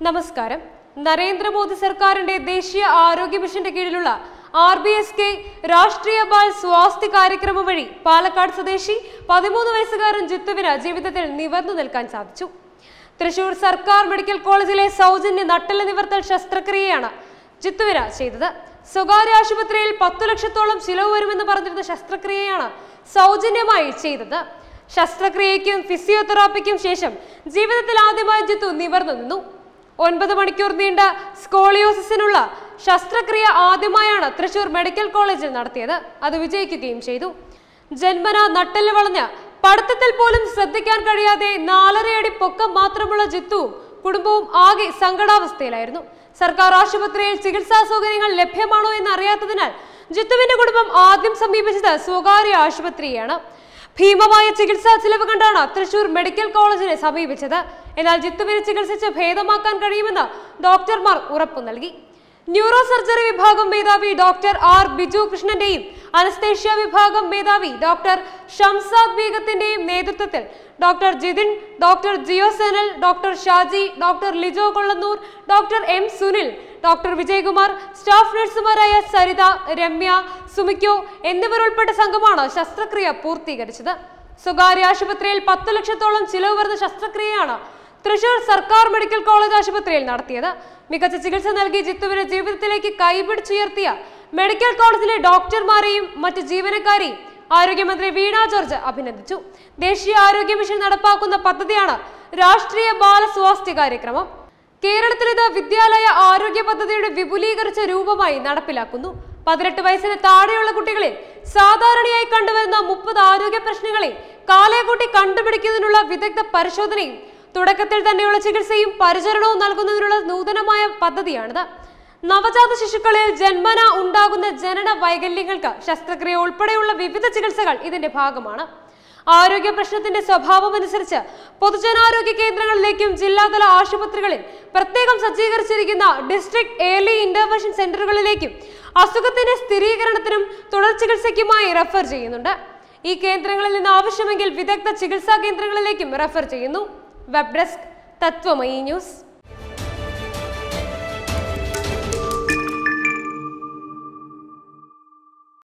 നമസ്കാരം നരേന്ദ്രമോദി സർക്കാരിന്റെ ദേശീയ ആരോഗ്യ മിഷന്റെ കീഴിലുള്ള ആർ ബി എസ് കെ രാഷ്ട്രീയ ബാൽ സ്വാസ്ഥ്യ കാര്യക്രമം വഴി പാലക്കാട് സ്വദേശി പതിമൂന്ന് വയസ്സുകാരൻ ജിത്തുവിന് ജീവിതത്തിൽ നിവർന്നു നിൽക്കാൻ സാധിച്ചു തൃശൂർ സർക്കാർ മെഡിക്കൽ കോളേജിലെ സൗജന്യ നട്ടെല്ല് നിവർത്തൽ ശസ്ത്രക്രിയയാണ് ജിത്തുവിന് ചെയ്തത് സ്വകാര്യ ആശുപത്രിയിൽ പത്തു ലക്ഷത്തോളം ചിലവ് വരുമെന്ന് പറഞ്ഞിരുന്ന ശസ്ത്രക്രിയയാണ് സൗജന്യമായി ചെയ്തത് ശസ്ത്രക്രിയയ്ക്കും ഫിസിയോതെറാപ്പിക്കും ശേഷം ജീവിതത്തിൽ ആദ്യമായി ജിത്തു നിവർന്നു നിന്നു ഒൻപത് മണിക്കൂർ നീണ്ട സ്കോളിയോസിസിനുള്ള ശസ്ത്രക്രിയ ആദ്യമായാണ് തൃശൂർ മെഡിക്കൽ കോളേജിൽ നടത്തിയത് അത് വിജയിക്കുകയും ചെയ്തു ജന്മന നട്ടെല്ല് വളഞ്ഞ് പഠിത്തത്തിൽ പോലും ശ്രദ്ധിക്കാൻ കഴിയാതെ നാലരയടി പൊക്കം മാത്രമുള്ള ജിത്തുവും കുടുംബവും ആകെ സങ്കടാവസ്ഥയിലായിരുന്നു സർക്കാർ ആശുപത്രിയിൽ ചികിത്സാ സൗകര്യങ്ങൾ ലഭ്യമാണോ എന്ന് അറിയാത്തതിനാൽ ജിത്തുവിന്റെ കുടുംബം ആദ്യം സമീപിച്ചത് സ്വകാര്യ ആശുപത്രിയാണ് ഭീമമായ ചികിത്സാ ചിലവ് കണ്ടാണ് തൃശൂർ മെഡിക്കൽ കോളേജിനെ സമീപിച്ചത് എന്നാൽ ജിത്തുവിനെ ചികിത്സിച്ച് ഭേദമാക്കാൻ കഴിയുമെന്ന് ഡോക്ടർമാർ ഉറപ്പു നൽകി ന്യൂറോ സർജറി വിഭാഗം മേധാവി ഡോക്ടർ ആർ ബിജു കൃഷ്ണന്റെയും അനസ്തേഷ്യ വിഭാഗം മേധാവി ഡോക്ടർ ഷംസാദ് ബീഗത്തിന്റെയും നേതൃത്വത്തിൽ doctor Jithin doctor Jio Senal doctor Shaji doctor Lijo Kollannur doctor M Sunil doctor Vijayakumar staff നഴ്സുമാരായ സരിത രമ്യ സുമിക്കോ എന്നിവരുൾപ്പെട്ട സംഘമാണ് ശസ്ത്രക്രിയ പൂർത്തീകരിച്ചത് സ്വകാര്യ ആശുപത്രിയിൽ പത്ത് ലക്ഷത്തോളം ചിലവ് വരുന്ന ശസ്ത്രക്രിയയാണ് തൃശൂർ സർക്കാർ മെഡിക്കൽ കോളേജ് ആശുപത്രിയിൽ നടത്തിയത് മികച്ച ചികിത്സ നൽകി ജിത്തുവിനെ ജീവിതത്തിലേക്ക് കൈപിടിച്ചുയർത്തിയ മെഡിക്കൽ കോളേജിലെ ഡോക്ടർമാരെയും മറ്റ് ജീവനക്കാരെയും ആരോഗ്യമന്ത്രി വീണ ജോർജ് അഭിനന്ദിച്ചു ദേശീയ ആരോഗ്യ മിഷൻ നടപ്പാക്കുന്ന പദ്ധതിയാണ് രാഷ്ട്രീയ ബാല സ്വാസ്ഥ്യ കാര്യക്രമം കേരളത്തിൽ ഇത് വിദ്യാലയ ആരോഗ്യ പദ്ധതിയുടെ വിപുലീകരിച്ച രൂപമായി നടപ്പിലാക്കുന്നു പതിനെട്ട് വയസ്സിന് താഴെയുള്ള കുട്ടികളിൽ സാധാരണയായി കണ്ടുവരുന്ന മുപ്പത് ആരോഗ്യ പ്രശ്നങ്ങളെ കാലേക്കൂട്ടി കണ്ടുപിടിക്കുന്നതിനുള്ള വിദഗ്ധ പരിശോധനയും തുടക്കത്തിൽ തന്നെയുള്ള ചികിത്സയും പരിചരണവും നൽകുന്നതിനുള്ള നൂതനമായ പദ്ധതിയാണിത് നവജാത ശിശുക്കളിൽ ജന്മന ഉണ്ടാകുന്ന ജനന വൈകല്യങ്ങൾക്ക് ശസ്ത്രക്രിയ ഉൾപ്പെടെയുള്ള വിവിധ ചികിത്സകൾ ഇതിന്റെ ഭാഗമാണ് ആരോഗ്യ പ്രശ്നത്തിന്റെ സ്വഭാവമനുസരിച്ച് പൊതുജനാരോഗ്യ കേന്ദ്രങ്ങളിലേക്കും ജില്ലാതല ആശുപത്രികളിൽ പ്രത്യേകം സജ്ജീകരിച്ചിരിക്കുന്ന ഡിസ്ട്രിക്ട് ഏർലി ഇന്റർവെൻഷൻ സെന്ററുകളിലേക്കും അസുഖത്തിന്റെ സ്ഥിരീകരണത്തിനും തുടർ ചികിത്സയ്ക്കുമായി റെഫർ ചെയ്യുന്നുണ്ട് ഈ കേന്ദ്രങ്ങളിൽ നിന്ന് ആവശ്യമെങ്കിൽ വിദഗ്ധ ചികിത്സാ കേന്ദ്രങ്ങളിലേക്കും റെഫർ ചെയ്യുന്നു വെബ് ഡെസ്ക് തത്വമയി ന്യൂസ്